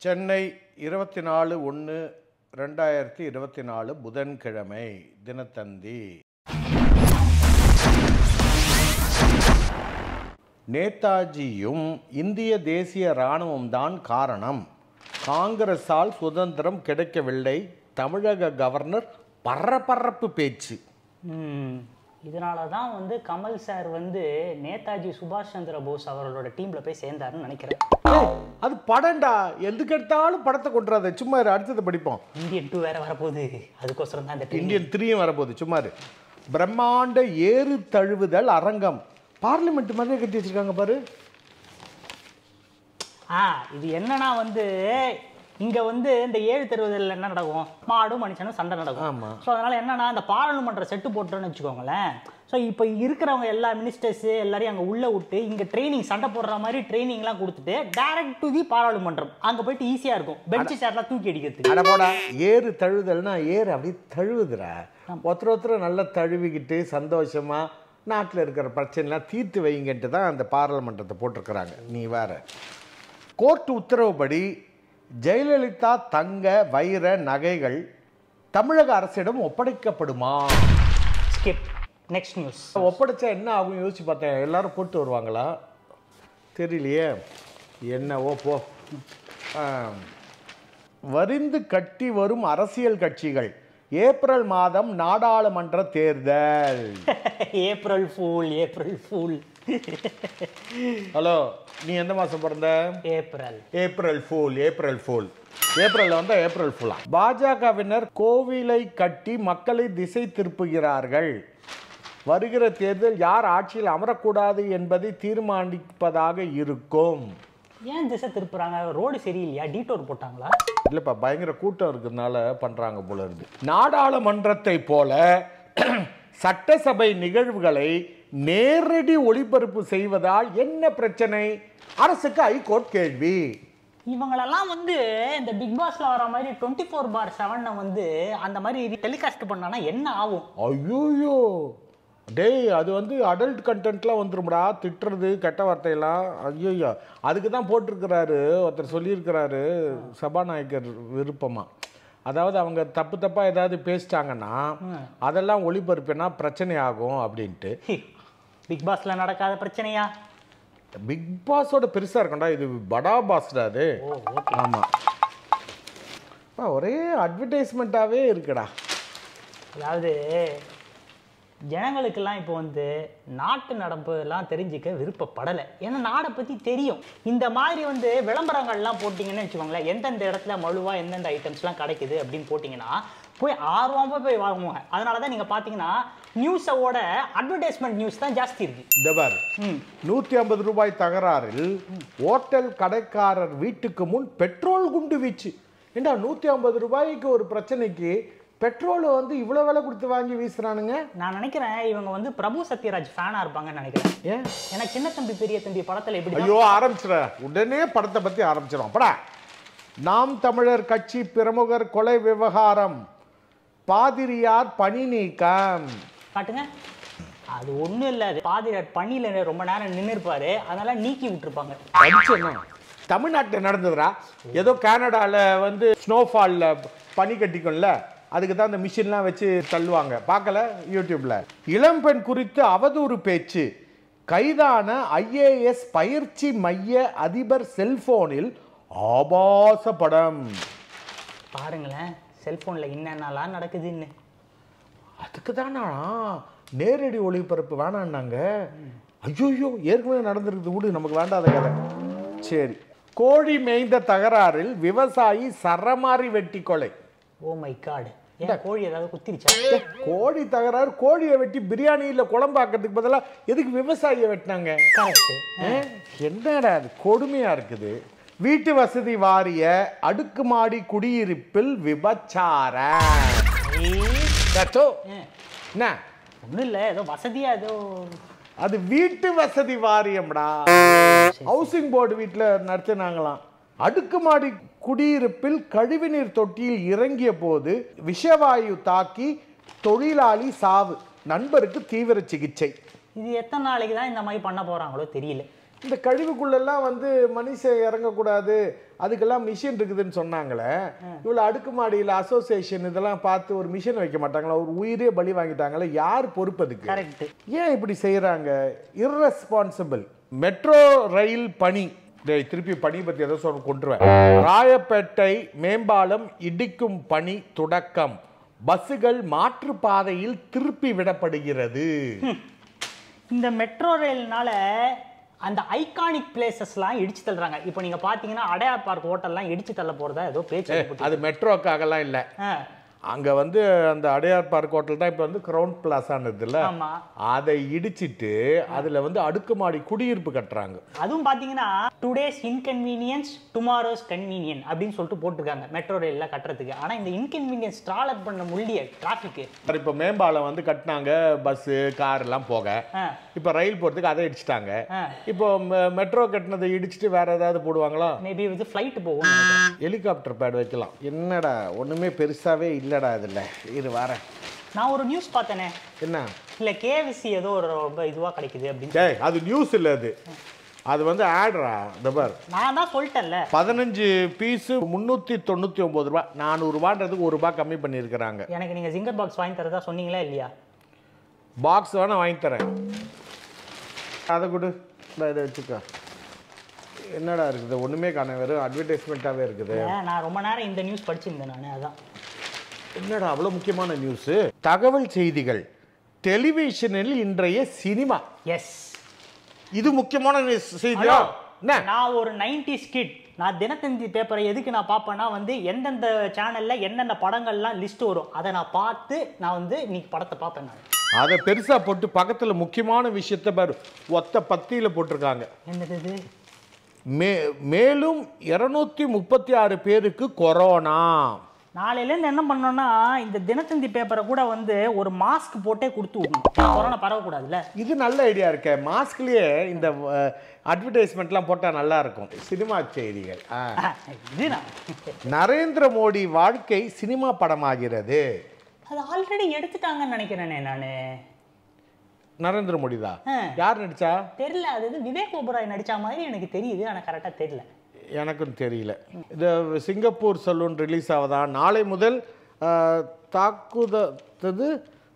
சென்னை இருபத்தி நாலு ஒன்று ரெண்டாயிரத்தி இருபத்தி நாலு புதன்கிழமை தினத்தந்தி நேதாஜியும் இந்திய தேசிய இராணுவம் தான் காரணம் காங்கிரஸால் சுதந்திரம் கிடைக்கவில்லை தமிழக கவர்னர் பரபரப்பு பேச்சு ம் இதனால தான் வந்து கமல் சார் வந்து நேதாஜி சுபாஷ் சந்திர போஸ் அவர்களோட டீம்ல போய் சேர்ந்தாருன்னு நினைக்கிறேன் ஏய், அது படம்டா எதுக்கு எடுத்தாலும் படத்தை கொண்டுறாத சும்மா இரு, அடுத்தது படிப்போம் இந்தியன் டூ வேற வரப்போகுது அதுக்கோசரம் தான் இந்த team. இந்தியன் த்ரீயும் வரப்போகுது சும்மா இரு. பிரம்மாண்ட ஏறு தழுவுதல் அரங்கம் பார்லிமெண்ட் மாதிரியே கட்டி வச்சிருக்காங்க பாரு ஆ இது என்னன்னா வந்து இங்க வந்து இந்த ஏழு தெருவுதல் என்ன நடக்கும் மாடும் மனுஷனும் சண்டை நடக்கும் ஆமா. ஸோ அதனால என்னன்னா இந்த பாராளுமன்ற செட்டு போட்டோன்னு வச்சுக்கோங்களேன் ஸோ இப்போ இருக்கிறவங்க எல்லா மினிஸ்டர்ஸ் எல்லாரையும் அங்கே உள்ள விட்டு இங்கே ட்ரைனிங் சண்டை போடுற மாதிரி ட்ரைனிங்லாம் கொடுத்துட்டு டைரக்ட் டு தி பாராளுமன்றம் அங்கே போயிட்டு ஈஸியாக இருக்கும் பெஞ்ச் சேர்லாம் தூக்கி அடிக்கிறதுக்கு அட போடா ஏறு தழுவுதல்னா ஏறு அப்படியே தழுவுதுடா ஒருத்தர் ஒருத்தர் நல்லா தழுவிக்கிட்டு சந்தோஷமா நாட்டில் இருக்கிற பிரச்சனைலாம் தீர்த்து வைங்கன்ட்டு தான் அந்த பாராளுமன்றத்தை போட்டிருக்கிறாங்க நீ வேற கோர்ட் உத்தரவுப்படி ஜெயலலிதா தங்க வைர நகைகள் தமிழக அரசிடம் ஒப்படைக்கப்படுமா ஸ்கிப் நெக்ஸ்ட் நியூஸ் ஒப்படைச்சா என்ன ஆகும் யோசிச்சு பார்த்தேன் எல்லாரும் போட்டு வருவாங்களா தெரியலையே என்னவோ போ ஆ. வரிந்து கட்டி வரும் அரசியல் கட்சிகள் ஏப்ரல் மாதம் நாடாளுமன்ற தேர்தல் April fool April fool hello நீ எந்த மாதம் பிறந்த April April fool April fool ஏப்ரல்ல வந்தா ஏப்ரல் ஃபூலா பாஜகவினர் கோவிலை கட்டி மக்களை திசை திருப்புகிறார்கள் வருகிற தேர்தல் யார் ஆட்சியில் அமரக்கூடாது என்பதை தீர்மானிப்பதாக இருக்கும் ஏன் திசை திருப்புறாங்க ரோடு சரியில்லையா டீட்டோர் போட்டாங்களா இல்லைப்பா பயங்கர கூட்டம் இருக்கிறதுனால பண்ணுறாங்க போல இருக்கு நாடாளுமன்றத்தை போல சட்டசபை நிகழ்வுகளை நேரடி ஒளிபரப்பு செய்வதால் என்ன பிரச்சனை அரசுக்கு ஹைகோர்ட் கேள்வி இவங்களெல்லாம் வந்து இந்த பிக் பாஸ்ல வர மாதிரி டுவெண்ட்டி ஃபோர் பார் செவனை வந்து அந்த மாதிரி டெலிகாஸ்ட் பண்ணானா என்ன ஆகும் ஐயோயோ டேய் அது வந்து அடல்ட் கண்டென்ட்லாம் வந்துரும்டா திட்டுறது கெட்ட வார்த்தையெல்லாம் ஐயோயோ அதுக்கு தான் போட்டிருக்கிறாரு ஒருத்தர் சொல்லியிருக்கிறாரு சபாநாயகர் விருப்பமா அதாவது அவங்க தப்பு தப்பாக ஏதாவது பேசிட்டாங்கன்னா அதெல்லாம் ஒளிபரப்பினா பிரச்சனை ஆகும் அப்படின்ட்டு பிக் பாஸ்ல நடக்காத பிரச்சனையா பிக் பாஸோட பெருசாக இருக்கும்டா இது படா பாஸ்டா அது ஓ ஓகே ஆமாம் ஒரே அட்வர்டைஸ்மெண்ட்டாகவே இருக்குடா அதாவது ஜனங்களுக்கெல்லாம் இப்போ வந்து நாட்டு நடப்பு எல்லாம் தெரிஞ்சுக்க விருப்பப்படலை ஏன்னா நாடை பற்றி தெரியும் இந்த மாதிரி வந்து விளம்பரங்கள்லாம் போட்டிங்கன்னு வச்சுக்கோங்களேன் எந்தெந்த இடத்துல மழுவாக எந்தெந்த ஐட்டம்ஸ்லாம் கிடைக்குது அப்படின்னு போட்டிங்கன்னா போய் ஆர்வமாக போய் வாங்குவாங்க அதனால தான் நீங்கள் பார்த்தீங்கன்னா நியூஸோட அட்வர்டைஸ்மெண்ட் நியூஸ் தான் ஜாஸ்தி இருக்குது இந்த பாரு ம் நூற்றி ஐம்பது ரூபாய் தகராறில் ஓட்டல் கடைக்காரர் வீட்டுக்கு முன் பெட்ரோல் குண்டு வீச்சு ஏண்டா நூற்றி ஐம்பது ரூபாய்க்கு ஒரு பிரச்சனைக்கு பெட்ரோல் வந்து இவ்வளோ விலை கொடுத்து வாங்கி வீசுறானுங்க நான் நினைக்கிறேன் இவங்க வந்து பிரபு சத்யராஜ் ஃபேனாக இருப்பாங்கன்னு நினைக்கிறேன் ஏன் ஏன்னா சின்ன தம்பி பெரிய தம்பி படத்தில் எப்படி ஐயோ ஆரம்பிச்சிட உடனே படத்தை பற்றி ஆரம்பிச்சிடும் படா நாம் தமிழர் கட்சி பிரமுகர் கொலை விவகாரம் பாதிரியார் பணி நீக்கம் காட்டுங்க அது ஒன்றும் இல்லை அது பாதிரியார் பணியில் ரொம்ப நேரம் நின்று இருப்பாரு அதனால நீக்கி விட்டுருப்பாங்க அடிச்சேன்னா தமிழ்நாட்டில் நடந்ததுடா ஏதோ கனடாவில் வந்து ஸ்னோஃபாலில் பனி கட்டிக்கும்ல அதுக்கு தான் அந்த மிஷின்லாம் வச்சு தள்ளுவாங்க பார்க்கல யூடியூப்ல இளம்பெண் குறித்து அவதூறு பேச்சு கைதான ஐஏஎஸ் பயிற்சி மைய அதிபர் செல்போனில் ஆபாச படம் பாருங்களேன் செல்போனில் என்னென்னலாம் நடக்குதுன்னு அதுக்கு தானா நேரடி ஒளிபரப்பு வேணான்னாங்க ஐயோயோ ஏற்கனவே நடந்திருக்குது விடு நமக்கு வேண்டாத கதை சரி கோழி மேய்ந்த தகராறில் விவசாயி சரமாரி வெட்டி கொலை ஓ மை காடு ஏன் கோழி ஏதாவது குத்திருச்சா கோழி தகராறு கோழியை வெட்டி பிரியாணியில் குழம்பாக்கிறதுக்கு பதிலாக எதுக்கு விவசாயியை வெட்டினாங்க கரெக்ட் ஆ? என்னடா அது கொடுமையா இருக்குது வீட்டு வசதி வாரிய அடுக்குமாடி குடியிருப்பில் விபச்சாரம் தச்சோ. என்ன ஒன்றும் இல்லை ஏதோ வசதியாக ஏதோ அது வீட்டு வசதி வாரியம்டா ஹவுசிங் போர்டு வீட்டில் நடத்தினாங்களாம் அடுக்குமாடி குடியிருப்பில் கழிவுநீர் தொட்டியில் இறங்கிய போது விஷவாயு தாக்கி தொழிலாளி சாவு நண்பருக்கு தீவிர சிகிச்சை இது எத்தனை நாளைக்கு தான் இந்த மாதிரி பண்ண போகிறாங்களோ தெரியல இந்த கழிவுக்குள்ளெல்லாம் வந்து மனுஷன் இறங்கக்கூடாது அதுக்கெல்லாம் மிஷின் இருக்குதுன்னு சொன்னாங்களே இவ்வளோ அடுக்குமாடியில் அசோசியேஷன் இதெல்லாம் பார்த்து ஒரு மிஷின் வைக்க மாட்டாங்களா ஒரு உயிரே பலி வாங்கிட்டாங்களே யார் பொறுப்பு அதுக்கு கரெக்ட் ஏன் இப்படி செய்கிறாங்க irresponsible மெட்ரோ ரயில் பணி டேய் திருப்பி பணி பற்றி எதோ சொல்ல கொண்டுருவேன் ராயப்பேட்டை மேம்பாலம் இடிக்கும் பணி தொடக்கம் பஸ்ஸுகள் மாற்றுப்பாதையில் திருப்பி விடப்படுகிறது இந்த மெட்ரோ ரயில்னால அந்த ஐகானிக் பிளேசஸ்லாம் இடிச்சு தள்ளுறாங்க இப்போ நீங்க பாத்தீங்கன்னா அடையார் பார்க் ஹோட்டல்லாம் இடிச்சு தள்ள போறதா ஏதோ பேச்சு அடிபட்டு- அது மெட்ரோக்காகலாம் இல்லை ஆ, அங்கே வந்து அந்த அடையார் பார்க் ஹோட்டல் தான் இப்போ வந்து கிரவுண்ட் பிளாஸானதுல ஆமா அதை இடிச்சிட்டு அதில் வந்து அடுக்குமாடி குடியிருப்பு கட்டுறாங்க அதுவும் பாத்தீங்கன்னா டுடேஸ் இன்கன்வீனியன்ஸ் டுமாரோஸ் கன்வீனியன் அப்படின்னு சொல்லிட்டு போட்டிருக்காங்க மெட்ரோ ரயில்லாம் கட்டுறதுக்கு ஆனா இந்த இன்கன்வீனியன்ஸ் ட்ராவல் பண்ண முடிய டிராஃபிக்கு இப்போ மேம்பாலம் வந்து கட்டினாங்க பஸ்ஸு கார் எல்லாம் போக இப்போ ரயில் போகிறதுக்கு அதை இடிச்சிட்டாங்க ஆ. இப்போ மெ- மெட்ரோ கட்டினதை இடிச்சிட்டு வேற ஏதாவது போடுவாங்களா மேபி வந்து ஃப்ளைட் போகும் நினைக்கிறேன். ஹெலிகாப்டர் பேட் வைக்கலாம் என்னடா ஒன்றுமே பெருசாவே இல்லைடா இதில் இது வரேன் நான் ஒரு நியூஸ் பார்த்தேனே என்ன இல்ல கேவிசி ஏதோ ஒரு ரொம்ப இதுவா கிடைக்குது அப்படின்னு டேய் அது நியூஸ் இல்லை அது அது வந்து ஆட்ரா இந்த பார் நான் தான் சொல்லிட்டேன்ல பதினஞ்சு பீஸு முந்நூற்றி தொண்ணூற்றி ஒம்பது ரூபா நானூறுபான்றதுக்கு ஒரு ரூபா கம்மி பண்ணியிருக்கிறாங்க எனக்கு நீங்க ஜிங்கர் பாக்ஸ் வாங்கி தரதா சொன்னீங்களா இல்லையா பாக்ஸ் வேணா வாங்கி தரேன் அதை கொடு இந்தா இதை வச்சுக்க என்னடா இருக்குது ஒன்றுமே காண வெறும் அட்வர்டைஸ்மெண்ட்டாகவே இருக்குது ஏன், நான் ரொம்ப நேரம் இந்த நியூஸ் படிச்சிருந்தேன் நான் அதான் என்னடா அவ்வளோ முக்கியமான நியூஸு தகவல் செய்திகள் டெலிவிஷனில் இன்றைய சினிமா எஸ் இது முக்கியமான news செய்தியா என்ன நான் ஒரு 90s கிட் நான் தினத்தந்தி பேப்பரை எதுக்கு நான் பார்ப்பேன்னா வந்து எந்தெந்த சேனல்ல என்னென்ன படங்கள்லாம் லிஸ்ட் வரும் அதை நான் பார்த்து நான் வந்து இன்னைக்கு படத்தை பார்ப்பேன் நான் அதை பெருசாக போட்டு பக்கத்தில் முக்கியமான விஷயத்த பாரு ஒத்த பத்தியில் போட்டிருக்காங்க என்னது இது மே மேலும் இரநூத்தி முப்பத்தி ஆறு பேருக்கு கொரோனா நாளையிலேருந்து என்ன பண்ணோம்னா இந்த தினத்தந்தி பேப்பரை கூட வந்து ஒரு மாஸ்க் போட்டே கொடுத்து விடணும் கொரோனா பரவக்கூடாதுல்ல இது நல்ல ஐடியா இருக்கே மாஸ்க்லயே இந்த அட்வர்டைஸ்மெண்ட்லாம் போட்டால் நல்லா இருக்கும் சினிமா செய்திகள் ஆ. இது நான் நரேந்திர மோடி வாழ்க்கை சினிமா படமாகிறது அது ஆல்ரெடி எடுத்துட்டாங்கன்னு நினைக்கிறேனே நான் நரேந்திர மோடி தான் ஆ. யார் நடிச்சா தெரியல அது இது விவேக் ஓபராய் நடிச்ச மாதிரி எனக்கு தெரியுது ஆனால் கரெக்டாக தெரியல எனக்கும் தெரியல இது சிங்கப்பூர் சலூன் ரிலீஸ் ஆகுதான் நாளை முதல் ஆ, தாக்குதது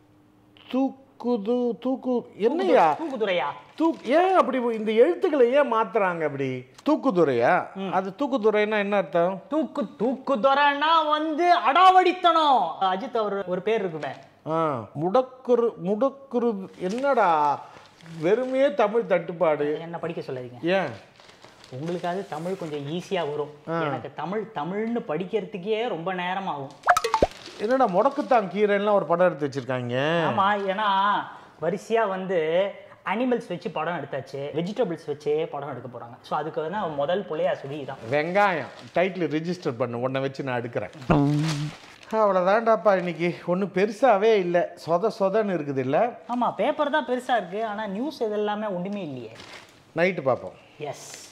தூக்குது தூக்கு என்னையா தூக்குதுறையா தூ ஏன் அப்படி இந்த எழுத்துக்களை ஏன் மாத்துறாங்க அப்படி தூக்குதுறையா அது தூக்குதுறைன்னா என்ன அர்த்தம் தூக்கு தூக்குதுறைன்னா வந்து அடாவடித்தனம் அஜித் அவர் ஒரு பேர் இருக்குமே ஆ முடக்குரு முடக்குரு என்னடா வெறுமையே தமிழ் தட்டுப்பாடு என்ன படிக்க சொல்லாதீங்க ஏன் உங்களுக்காவது தமிழ் கொஞ்சம் ஈஸியா வரும் எனக்கு தமிழ் தமிழ்னு படிக்கிறதுக்கே ரொம்ப நேரம் ஆகும் என்னடா முடக்குத்தான் கீரைலாம் ஒரு படம் எடுத்து வச்சிருக்காங்க ஆமா ஏன்னா வரிசையா வந்து அனிமல்ஸ் வச்சு படம் எடுத்தாச்சு வெஜிடபிள்ஸ் வச்சே படம் எடுக்க போறாங்க ஸோ அதுக்கு வந்து அவன் முதல் புள்ளையா சுடி தான் வெங்காயம் டைட்டில் ரிஜிஸ்டர் பண்ணு உன்னை வச்சு நான் எடுக்கிறேன் அவ்வளோதான்டாப்பா இன்னைக்கு ஒன்றும் பெருசாவே இல்லை சொத சொதன்னு இருக்குது இல்லை ஆமா பேப்பர் தான் பெருசா இருக்கு ஆனா நியூஸ் இது எல்லாமே ஒண்ணுமே இல்லையே நைட்டு பார்ப்போம் எஸ்